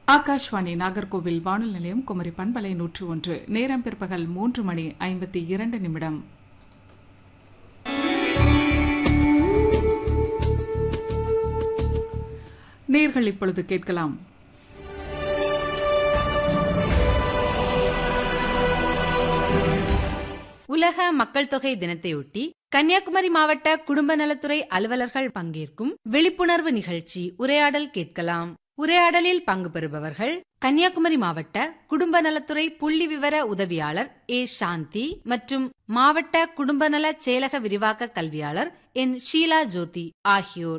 ஆகாஷ்வாணி நாகர்கோவில் வானொலி நிலையம் குமரி பண்பலை நூற்று ஒன்று நேரம் பிற்பகல் மூன்று மணி ஐம்பத்தி இரண்டு நிமிடம் நேர்கள் இப்பொழுது கேட்கலாம் உலக மக்கள் தொகை தினத்தையொட்டி கன்னியாகுமரி மாவட்ட குடும்ப நலத்துறை அலுவலர்கள் பங்கேற்கும் விழிப்புணர்வு நிகழ்ச்சி உரையாடல் கேட்கலாம் உரையாடலில் பங்கு பெறுபவர்கள் கன்னியாகுமரி மாவட்ட குடும்ப நலத்துறை புள்ளி விவர உதவியாளர் ஏ சாந்தி மற்றும் மாவட்ட குடும்ப நல செயலக விரிவாக்க கல்வியாளர் என் ஷீலா ஜோதி ஆகியோர்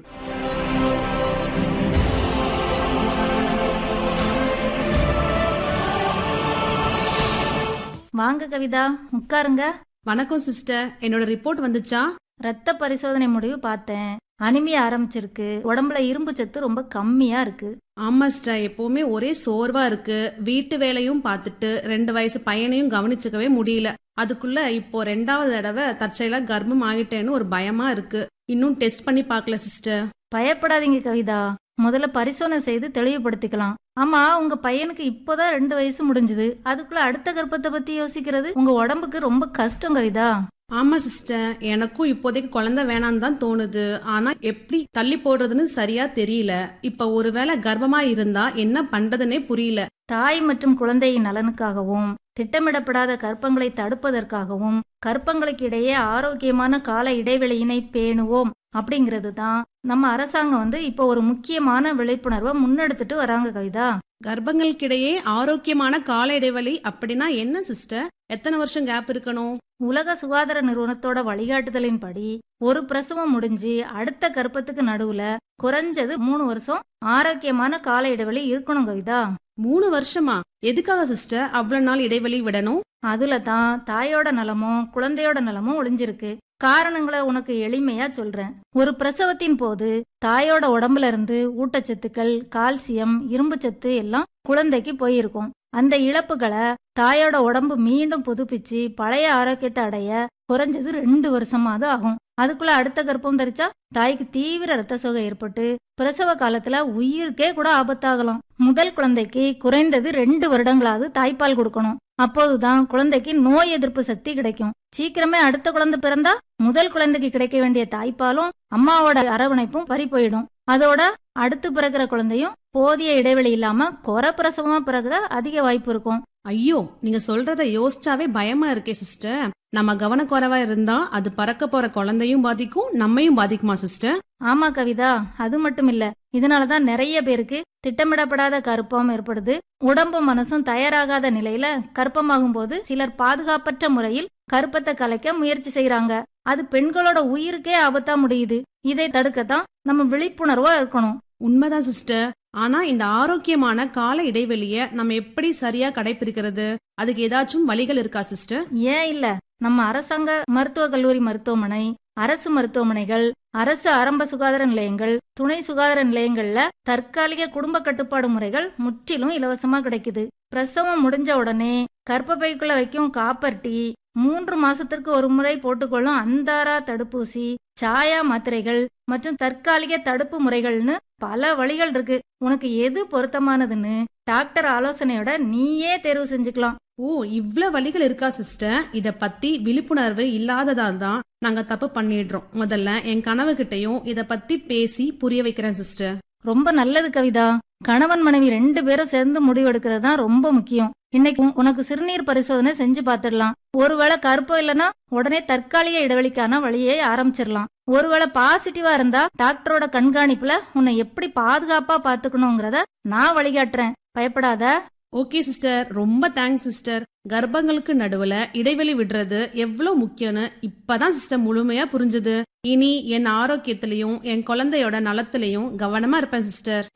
வாங்க கவிதா உட்காருங்க வணக்கம் சிஸ்டர் என்னோட ரிப்போர்ட் வந்துச்சா ரத்த பரிசோதனை முடிவு பார்த்தேன் அனிமியா ஆரம்பிச்சிருக்கு உடம்புல இரும்பு சத்து ரொம்ப கம்மியா இருக்கு ஆமா சிஸ்டர் எப்பவுமே ஒரே சோர்வா இருக்கு வீட்டு வேலையும் பார்த்துட்டு ரெண்டு வயசு பையனையும் கவனிச்சுக்கவே முடியல அதுக்குள்ள இப்போ ரெண்டாவது தடவை தற்செயலா கர்ப்பம் ஆகிட்டேன்னு ஒரு பயமா இருக்கு இன்னும் டெஸ்ட் பண்ணி பார்க்கல சிஸ்டர் பயப்படாதீங்க கவிதா முதல்ல பரிசோதனை செய்து தெளிவுபடுத்திக்கலாம் ஆமா உங்க பையனுக்கு இப்போதான் ரெண்டு வயசு முடிஞ்சது அதுக்குள்ள அடுத்த கர்ப்பத்தை பத்தி யோசிக்கிறது உங்க உடம்புக்கு ரொம்ப கஷ்டம் கவிதா ஆமா சிஸ்டர் எனக்கும் இப்போதைக்கு குழந்தை வேணான்னு தான் தோணுது ஆனா எப்படி தள்ளி போடுறதுன்னு சரியா தெரியல இப்ப ஒருவேளை கர்ப்பமா இருந்தா என்ன பண்றதுன்னே புரியல தாய் மற்றும் குழந்தையின் நலனுக்காகவும் திட்டமிடப்படாத கற்பங்களை தடுப்பதற்காகவும் கற்பங்களுக்கு இடையே ஆரோக்கியமான கால இடைவெளியினை பேணுவோம் அப்படிங்கிறது தான் நம்ம அரசாங்கம் வந்து இப்போ ஒரு முக்கியமான விழிப்புணர்வை முன்னெடுத்துட்டு வராங்க கவிதா கர்ப்பங்களுக்கிடையே ஆரோக்கியமான கால இடைவெளி அப்படின்னா என்ன சிஸ்டர் எத்தனை வருஷம் கேப் இருக்கணும் உலக சுகாதார நிறுவனத்தோட வழிகாட்டுதலின்படி ஒரு பிரசவம் முடிஞ்சு அடுத்த கர்ப்பத்துக்கு நடுவுல குறைஞ்சது மூணு வருஷம் ஆரோக்கியமான கால இடைவெளி இருக்கணும் கவிதா மூணு வருஷமா எதுக்காக சிஸ்டர் அவ்வளவு நாள் இடைவெளி விடணும் அதுல தான் தாயோட நலமும் குழந்தையோட நலமும் ஒளிஞ்சிருக்கு காரணங்களை உனக்கு எளிமையா சொல்றேன் ஒரு பிரசவத்தின் போது தாயோட உடம்புல இருந்து ஊட்டச்சத்துக்கள் கால்சியம் இரும்புச்சத்து எல்லாம் குழந்தைக்கு போயிருக்கும் அந்த இழப்புகளை தாயோட உடம்பு மீண்டும் புதுப்பிச்சு பழைய ஆரோக்கியத்தை அடைய குறைஞ்சது ரெண்டு வருஷமாவது ஆகும் அதுக்குள்ள அடுத்த கர்ப்பம் தரிச்சா தாய்க்கு தீவிர ரத்த சோகை ஏற்பட்டு பிரசவ காலத்துல உயிருக்கே கூட ஆபத்தாகலாம் முதல் குழந்தைக்கு குறைந்தது ரெண்டு வருடங்களாவது தாய்ப்பால் கொடுக்கணும் அப்போதுதான் குழந்தைக்கு நோய் எதிர்ப்பு சக்தி கிடைக்கும் சீக்கிரமே அடுத்த குழந்தை பிறந்தா முதல் குழந்தைக்கு கிடைக்க வேண்டிய தாய்ப்பாலும் அம்மாவோட அரவணைப்பும் பறி போயிடும் அதோட அடுத்து பிறக்கிற குழந்தையும் போதிய இடைவெளி இல்லாம குறை பிரசவமா பிறகுத அதிக வாய்ப்பு இருக்கும் ஐயோ நீங்க சொல்றத யோசிச்சாவே பயமா இருக்கே சிஸ்டர் நம்ம கவனக்குறைவா இருந்தா அது பறக்க போற குழந்தையும் பாதிக்கும் நம்மையும் பாதிக்குமா சிஸ்டர் ஆமா கவிதா அது மட்டும் இல்ல இதனாலதான் நிறைய பேருக்கு திட்டமிடப்படாத கருப்பம் ஏற்படுது உடம்பும் மனசும் தயாராகாத நிலையில கர்ப்பமாகும் போது சிலர் பாதுகாப்பற்ற முறையில் கருப்பத்தை கலைக்க முயற்சி செய்யறாங்க அது பெண்களோட உயிருக்கே ஆபத்தா முடியுது இதை தடுக்கத்தான் நம்ம விழிப்புணர்வா இருக்கணும் உண்மைதான் சிஸ்டர் ஆனா இந்த ஆரோக்கியமான கால இடைவெளிய நம்ம எப்படி சரியா கடைபிடிக்கிறது அதுக்கு ஏதாச்சும் வழிகள் இருக்கா சிஸ்டர் ஏன் இல்ல நம்ம அரசாங்க மருத்துவக் கல்லூரி மருத்துவமனை அரசு மருத்துவமனைகள் அரசு ஆரம்ப சுகாதார நிலையங்கள் துணை சுகாதார நிலையங்கள்ல தற்காலிக குடும்ப கட்டுப்பாடு முறைகள் முற்றிலும் இலவசமா கிடைக்குது பிரசவம் முடிஞ்ச உடனே கர்ப்பப்பைக்குள்ள வைக்கும் காப்பர் டீ மூன்று மாசத்திற்கு ஒரு முறை போட்டுக்கொள்ளும் அந்தாரா தடுப்பூசி சாயா மாத்திரைகள் மற்றும் தற்காலிக தடுப்பு முறைகள்னு பல வழிகள் இருக்கு உனக்கு எது பொருத்தமானதுன்னு டாக்டர் ஆலோசனையோட நீயே தேர்வு செஞ்சுக்கலாம் ஓ இவ்ளோ வழிகள் இருக்கா சிஸ்டர் இத பத்தி விழிப்புணர்வு இல்லாததால் தான் நாங்க தப்பு பண்ணிடுறோம் முதல்ல என் கனவுகிட்டயும் இத பத்தி பேசி புரிய வைக்கிறேன் சிஸ்டர் ரொம்ப நல்லது கவிதா கணவன் மனைவி ரெண்டு பேரும் சேர்ந்து முடிவெடுக்கிறது தான் ரொம்ப முக்கியம் இன்னைக்கு உன்- உனக்கு சிறுநீர் பரிசோதனை செஞ்சு பார்த்துடலாம் ஒருவேளை கருப்பம் இல்லைன்னா உடனே தற்காலிக இடைவெளிக்கான வழியை ஆரம்பிச்சிடலாம் ஒருவேளை பாசிட்டிவா இருந்தா டாக்டரோட கண்காணிப்புல உன்னை எப்படி பாதுகாப்பா பாத்துக்கணுங்கிறத நான் வழிகாட்டுறேன் பயப்படாத ஓகே சிஸ்டர் ரொம்ப தேங்க்ஸ் சிஸ்டர் கர்ப்பங்களுக்கு நடுவுல இடைவெளி விடுறது எவ்வளவு முக்கியம்னு இப்பதான் சிஸ்டர் முழுமையா புரிஞ்சுது இனி என் ஆரோக்கியத்திலையும் என் குழந்தையோட நலத்திலையும் கவனமா இருப்பேன் சிஸ்டர்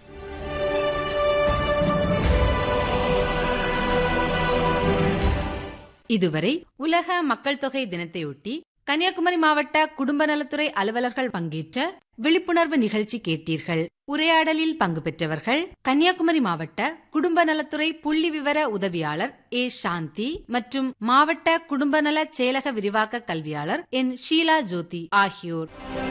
இதுவரை உலக மக்கள் தொகை தினத்தையொட்டி கன்னியாகுமரி மாவட்ட குடும்ப நலத்துறை அலுவலர்கள் பங்கேற்ற விழிப்புணர்வு நிகழ்ச்சி கேட்டீர்கள் உரையாடலில் பங்கு பெற்றவர்கள் கன்னியாகுமரி மாவட்ட குடும்ப நலத்துறை புள்ளி விவர உதவியாளர் ஏ சாந்தி மற்றும் மாவட்ட குடும்ப நல செயலக விரிவாக்க கல்வியாளர் என் ஷீலா ஜோதி ஆகியோர்